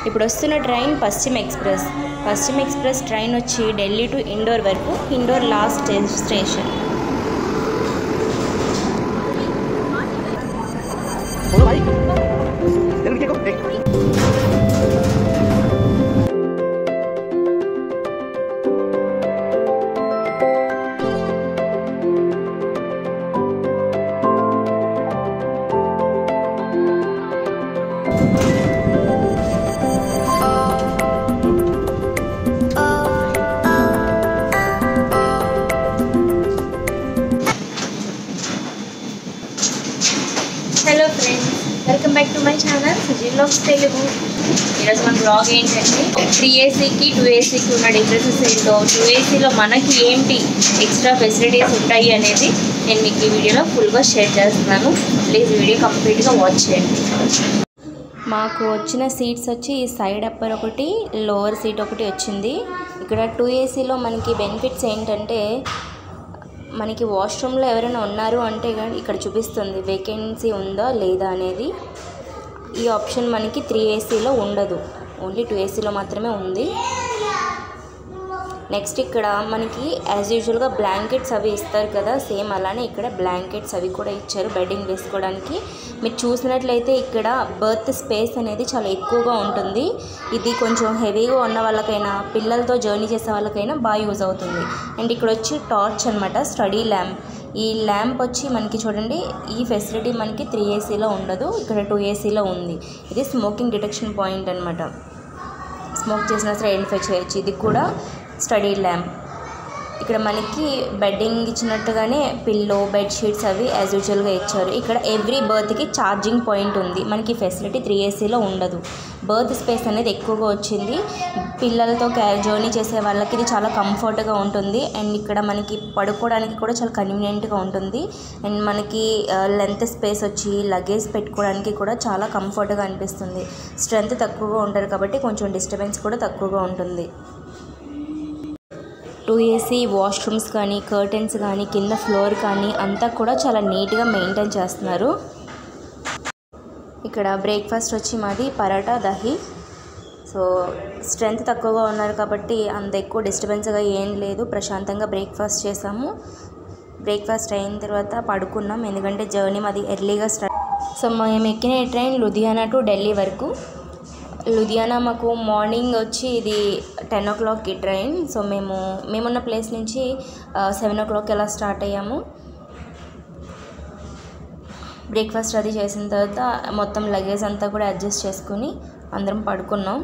ఇప్పుడు వస్తున్న ట్రైన్ పశ్చిమ ఎక్స్ప్రెస్ పశ్చిమ ఎక్స్ప్రెస్ ట్రైన్ వచ్చి ఢిల్లీ టు ఇండోర్ వరకు ఇండోర్ లాస్ట్ స్టేషన్ बोलो भाई जल्दी देखो देख hello friends welcome back to my channel Sujeel of Telugu ఈరోజు మన బ్లాగ్ ఏంటంటే త్రీ ఏసీకి టూ ఏసీకి ఉన్న డిఫరెన్సెస్ ఏంటో టూ ఏసీలో మనకి ఏంటి ఎక్స్ట్రా ఫెసిలిటీస్ ఉంటాయి అనేది నేను మీకు ఈ వీడియోలో ఫుల్గా షేర్ చేస్తున్నాను ప్లీజ్ వీడియో కంప్లీట్గా వాచ్ చేయండి మాకు వచ్చిన సీట్స్ వచ్చి ఈ సైడ్ అప్పర్ ఒకటి లోవర్ సీట్ ఒకటి వచ్చింది ఇక్కడ టూ ఏసీలో మనకి బెనిఫిట్స్ ఏంటంటే మనకి వాష్రూమ్లో ఎవరైనా ఉన్నారు అంటే కానీ ఇక్కడ చూపిస్తుంది వేకెన్సీ ఉందా లేదా అనేది ఈ ఆప్షన్ మనకి త్రీ ఏసీలో ఉండదు ఓన్లీ టూ ఏసీలో మాత్రమే ఉంది నెక్స్ట్ ఇక్కడ మనకి యాజ్ యూజువల్గా బ్లాంకెట్స్ అవి ఇస్తారు కదా సేమ్ అలానే ఇక్కడ బ్లాంకెట్స్ అవి కూడా ఇచ్చారు బెడ్డింగ్ వేసుకోవడానికి మీరు చూసినట్లయితే ఇక్కడ బర్త్ స్పేస్ అనేది చాలా ఎక్కువగా ఉంటుంది ఇది కొంచెం హెవీగా ఉన్న వాళ్ళకైనా పిల్లలతో జర్నీ చేసే వాళ్ళకైనా బాగా యూజ్ అవుతుంది అండ్ ఇక్కడ వచ్చి టార్చ్ అనమాట స్టడీ ల్యాంప్ ఈ ల్యాంప్ వచ్చి మనకి చూడండి ఈ ఫెసిలిటీ మనకి త్రీ ఏసీలో ఉండదు ఇక్కడ టూ ఏసీలో ఉంది ఇది స్మోకింగ్ డిటెక్షన్ పాయింట్ అనమాట స్మోక్ చేసినా సరే ఐడెంటిఫై చేయొచ్చు ఇది కూడా స్టడీ ల్యాంప్ ఇక్కడ మనకి బెడ్డింగ్ ఇచ్చినట్టుగానే పిల్లో బెడ్షీట్స్ అవి యాజ్ యూజువల్గా ఇచ్చారు ఇక్కడ ఎవ్రీ బర్త్కి ఛార్జింగ్ పాయింట్ ఉంది మనకి ఫెసిలిటీ త్రీ ఏసీలో ఉండదు బర్త్ స్పేస్ అనేది ఎక్కువగా వచ్చింది పిల్లలతో క్యా జర్నీ చేసే వాళ్ళకి ఇది చాలా కంఫర్ట్గా ఉంటుంది అండ్ ఇక్కడ మనకి పడుకోవడానికి కూడా చాలా కన్వీనియంట్గా ఉంటుంది అండ్ మనకి లెంత్ స్పేస్ వచ్చి లగేజ్ పెట్టుకోవడానికి కూడా చాలా కంఫర్ట్గా అనిపిస్తుంది స్ట్రెంత్ తక్కువగా ఉంటారు కాబట్టి కొంచెం డిస్టర్బెన్స్ కూడా తక్కువగా ఉంటుంది టూ ఏసీ వాష్రూమ్స్ కానీ కర్టెన్స్ కానీ కింద ఫ్లోర్ కానీ అంతా కూడా చాలా నీట్గా మెయింటైన్ చేస్తున్నారు ఇక్కడ బ్రేక్ఫాస్ట్ వచ్చి మాది పరాటా దహి సో స్ట్రెంత్ తక్కువగా ఉన్నారు కాబట్టి అంత ఎక్కువ డిస్టర్బెన్స్గా ఏం లేదు ప్రశాంతంగా బ్రేక్ఫాస్ట్ చేసాము బ్రేక్ఫాస్ట్ అయిన తర్వాత పడుకున్నాం ఎందుకంటే జర్నీ మాది ఎర్లీగా స్టార్ట్ సో మేము ఎక్కిన ట్రైన్ లుధియానా టు ఢిల్లీ వరకు లుధియానా మాకు మార్నింగ్ వచ్చి ఇది టెన్ ఓ క్లాక్కి ట్రైన్ సో మేము మేమున్న ప్లేస్ నుంచి సెవెన్ ఓ క్లాక్ ఎలా స్టార్ట్ అయ్యాము బ్రేక్ఫాస్ట్ అది చేసిన తర్వాత మొత్తం లగేజ్ అంతా కూడా అడ్జస్ట్ చేసుకుని అందరం పడుకున్నాం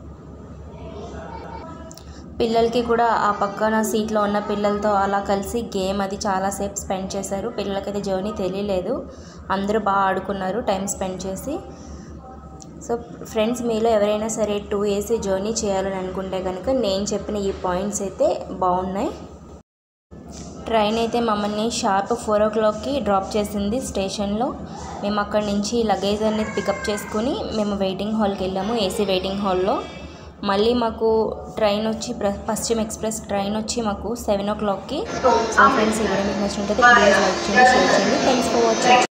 పిల్లలకి కూడా ఆ పక్కన సీట్లో ఉన్న పిల్లలతో అలా కలిసి గేమ్ అది చాలాసేపు స్పెండ్ చేశారు పిల్లలకైతే జర్నీ తెలియలేదు అందరూ బాగా ఆడుకున్నారు టైం స్పెండ్ చేసి సో ఫ్రెండ్స్ మీలో ఎవరైనా సరే టూ ఏసీ జర్నీ చేయాలని అనుకుంటే కనుక నేను చెప్పిన ఈ పాయింట్స్ అయితే బాగున్నాయి ట్రైన్ అయితే మమ్మల్ని షార్ప్ ఫోర్ ఓ క్లాక్కి డ్రాప్ చేసింది స్టేషన్లో మేము అక్కడి నుంచి లగేజ్ అనేది పికప్ చేసుకుని మేము వెయిటింగ్ హాల్కి వెళ్ళాము ఏసీ వెయిటింగ్ హాల్లో మళ్ళీ మాకు ట్రైన్ వచ్చి ప్ర పశ్చిమ ఎక్స్ప్రెస్ ట్రైన్ వచ్చి మాకు సెవెన్ ఓ క్లాక్కి సో ఫ్రెండ్స్ ఈ వీడియో మీకు నచ్చినట్టయితే ప్లీజ్ లైక్ చేయండి షేర్ చేయండి థ్యాంక్స్ ఫర్ వాచింగ్